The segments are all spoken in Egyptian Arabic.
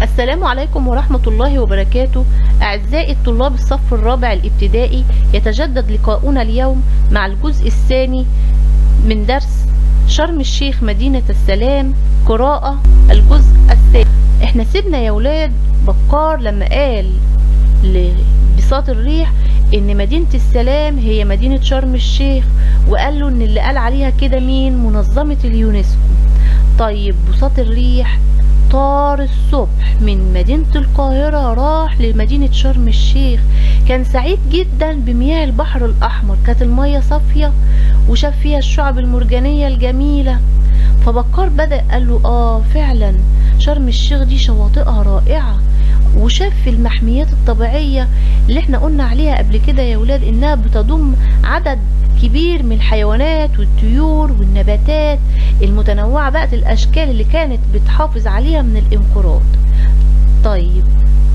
السلام عليكم ورحمة الله وبركاته أعزائي الطلاب الصف الرابع الابتدائي يتجدد لقاؤنا اليوم مع الجزء الثاني من درس شرم الشيخ مدينة السلام قراءة الجزء الثاني احنا سيبنا يا ولاد بكار لما قال لبساط الريح ان مدينة السلام هي مدينة شرم الشيخ وقال له ان اللي قال عليها كده مين منظمة اليونسكو طيب بساط الريح طار الصبح من مدينة القاهرة راح لمدينة شرم الشيخ كان سعيد جدا بمياه البحر الأحمر كانت المية صافية وشاف فيها الشعب المرجانية الجميلة فبكار بدأ قال له آه فعلا شرم الشيخ دي شواطئها رائعة وشاف في المحميات الطبيعية اللي احنا قلنا عليها قبل كده يا ولاد انها بتضم عدد كبير من الحيوانات والطيور والنباتات المتنوعة بقت الأشكال اللي كانت بتحافظ عليها من الانقراض طيب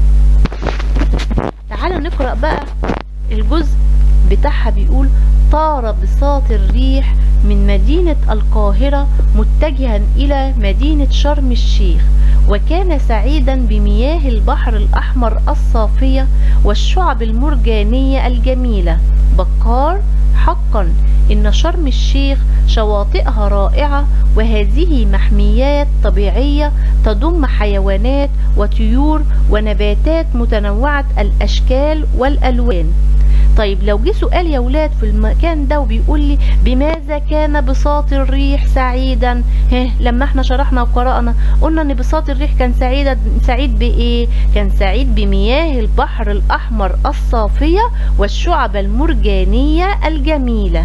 تعالى نقرأ بقى الجزء بتاعها بيقول طار بساط الريح من مدينة القاهرة متجها إلى مدينة شرم الشيخ وكان سعيدا بمياه البحر الأحمر الصافية والشعب المرجانية الجميلة بكار حقا إن شرم الشيخ شواطئها رائعة وهذه محميات طبيعية تضم حيوانات وطيور ونباتات متنوعة الأشكال والألوان طيب لو جه سؤال يا ولاد في المكان ده وبيقول لي بماذا كان بساط الريح سعيدا ها لما احنا شرحنا وقرأنا قلنا ان بساط الريح كان سعيدا سعيد بايه كان سعيد بمياه البحر الاحمر الصافية والشعب المرجانية الجميلة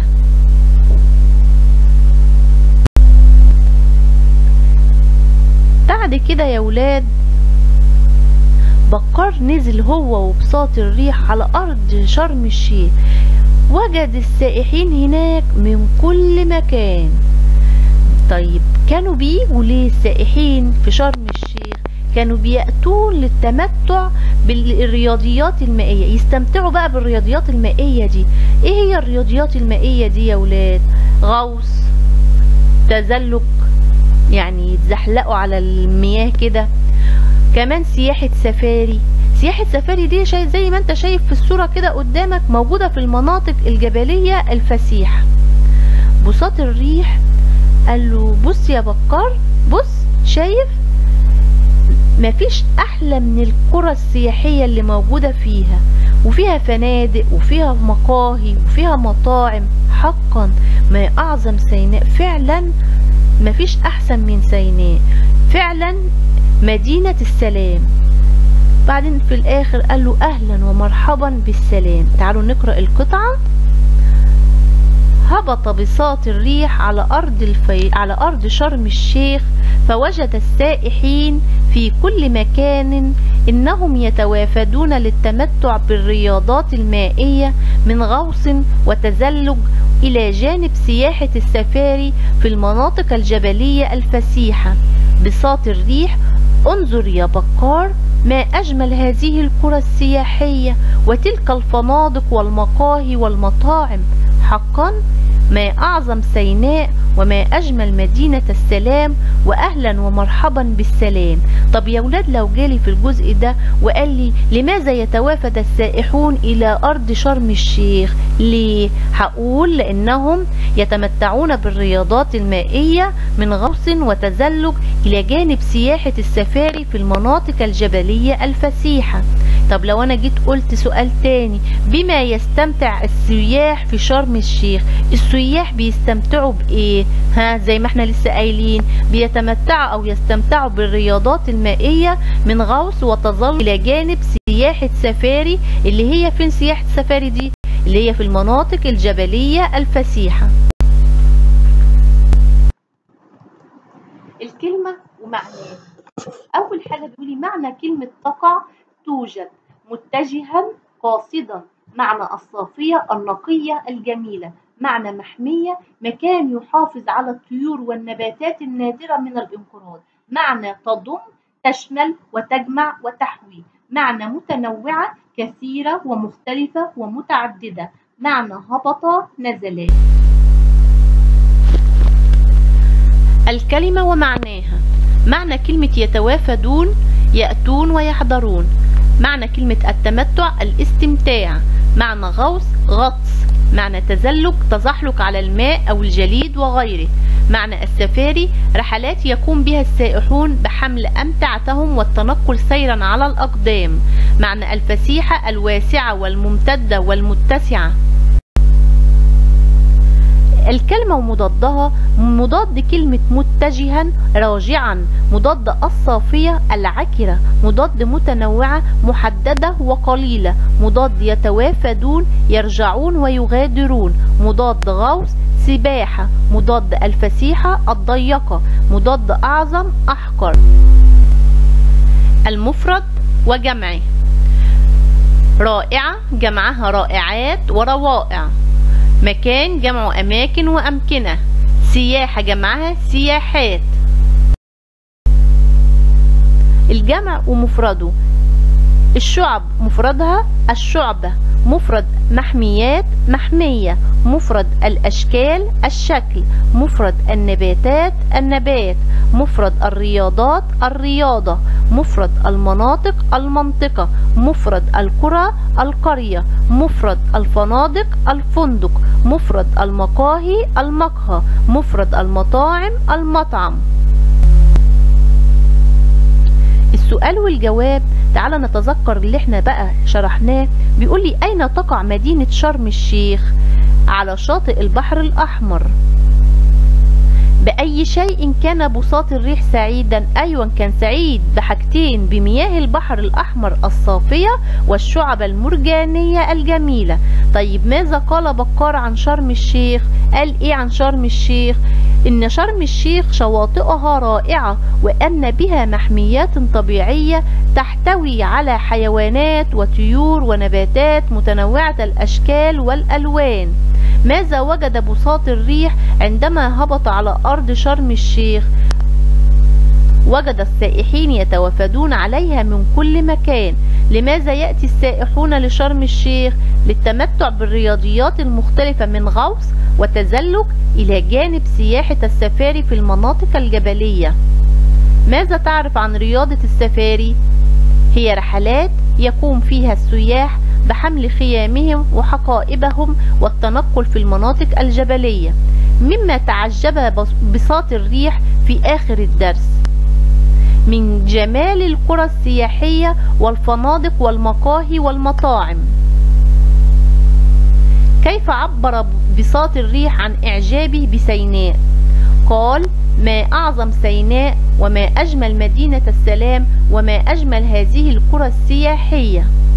بعد كده يا ولاد بكار نزل هو وبساط الريح على أرض شرم الشيخ وجد السائحين هناك من كل مكان طيب كانوا بيجوا ليه السائحين في شرم الشيخ كانوا بيأتون للتمتع بالرياضيات المائية يستمتعوا بقى بالرياضيات المائية دي ايه هي الرياضيات المائية دي يا ولاد غوص تزلج يعني يتزحلقوا على المياه كده كمان سياحة سفاري سياحة سفاري دي شايف زي ما انت شايف في الصورة كده قدامك موجودة في المناطق الجبلية الفسيحة بساط الريح قال له بص يا بكار بص شايف مفيش احلى من القرى السياحية اللي موجودة فيها وفيها فنادق وفيها مقاهي وفيها مطاعم حقا ما اعظم سيناء فعلا مفيش احسن من سيناء فعلا مدينة السلام بعدين في الآخر قال له أهلا ومرحبا بالسلام تعالوا نقرأ القطعة هبط بساط الريح على أرض, الفي... على أرض شرم الشيخ فوجد السائحين في كل مكان إنهم يتوافدون للتمتع بالرياضات المائية من غوص وتزلج إلى جانب سياحة السفاري في المناطق الجبلية الفسيحة بساط الريح انظر يا بكار ما أجمل هذه القرى السياحية وتلك الفنادق والمقاهي والمطاعم حقا ما أعظم سيناء وما أجمل مدينة السلام وأهلا ومرحبا بالسلام طب يا ولاد لو جالي في الجزء ده وقال لي لماذا يتوافد السائحون إلى أرض شرم الشيخ ليه هقول لأنهم يتمتعون بالرياضات المائية من غوص وتزلج إلى جانب سياحة السفاري في المناطق الجبلية الفسيحة طب لو انا جيت قلت سؤال تاني بما يستمتع السياح في شرم الشيخ السياح بيستمتعوا بايه ها زي ما احنا لسه قايلين بيتمتعوا او يستمتعوا بالرياضات المائية من غوص وتظل الى جانب سياحة سفاري اللي هي فين سياحة سفاري دي اللي هي في المناطق الجبلية الفسيحة الكلمة ومعناها أول حاجة بيقولي معنى كلمة تقع توجد متجها قاصدا معنى الصافية النقية الجميلة معنى محمية مكان يحافظ على الطيور والنباتات النادرة من الانقراض معنى تضم تشمل وتجمع وتحوي معنى متنوعة كثيرة ومختلفة ومتعددة معنى هبط نزل الكلمة ومعناها معنى كلمة يتوافدون يأتون ويحضرون معنى كلمة التمتع الاستمتاع معنى غوص غطس معنى تزلج تزحلق على الماء أو الجليد وغيره معنى السفاري رحلات يقوم بها السائحون بحمل أمتعتهم والتنقل سيرا على الأقدام معنى الفسيحة الواسعة والممتدة والمتسعة الكلمة ومضادها مضاد كلمة متجها راجعا مضاد الصافية العكرة مضاد متنوعة محددة وقليلة مضاد يتوافدون يرجعون ويغادرون مضاد غوص سباحة مضاد الفسيحة الضيقة مضاد أعظم أحقر المفرد وجمعه رائعة جمعها رائعات وروائع مكان جمع أماكن وأمكنة سياحة جمعها سياحات الجمع ومفرده الشعب مفردها الشعبة مفرد محميات محمية مفرد الأشكال الشكل مفرد النباتات النبات مفرد الرياضات الرياضة مفرد المناطق المنطقة مفرد القرى القرية مفرد الفنادق الفندق مفرد المقاهي المقهى مفرد المطاعم المطعم السؤال والجواب تعال نتذكر اللي احنا بقى شرحناه بيقول لي اين تقع مدينة شرم الشيخ على شاطئ البحر الاحمر بأي شيء كان بساط الريح سعيدا أيوة كان سعيد بحاجتين بمياه البحر الأحمر الصافية والشعب المرجانية الجميلة طيب ماذا قال بكار عن شرم الشيخ قال إيه عن شرم الشيخ إن شرم الشيخ شواطئها رائعة وأن بها محميات طبيعية تحتوي على حيوانات وطيور ونباتات متنوعة الأشكال والألوان ماذا وجد بساط الريح عندما هبط على أرض شرم الشيخ وجد السائحين يتوافدون عليها من كل مكان لماذا يأتي السائحون لشرم الشيخ للتمتع بالرياضيات المختلفة من غوص وتزلج إلى جانب سياحة السفاري في المناطق الجبلية ماذا تعرف عن رياضة السفاري؟ هي رحلات يقوم فيها السياح بحمل خيامهم وحقائبهم والتنقل في المناطق الجبلية مما تعجب بساط الريح في آخر الدرس من جمال القرى السياحية والفنادق والمقاهي والمطاعم كيف عبر بساط الريح عن إعجابه بسيناء قال ما أعظم سيناء وما أجمل مدينة السلام وما أجمل هذه القرى السياحية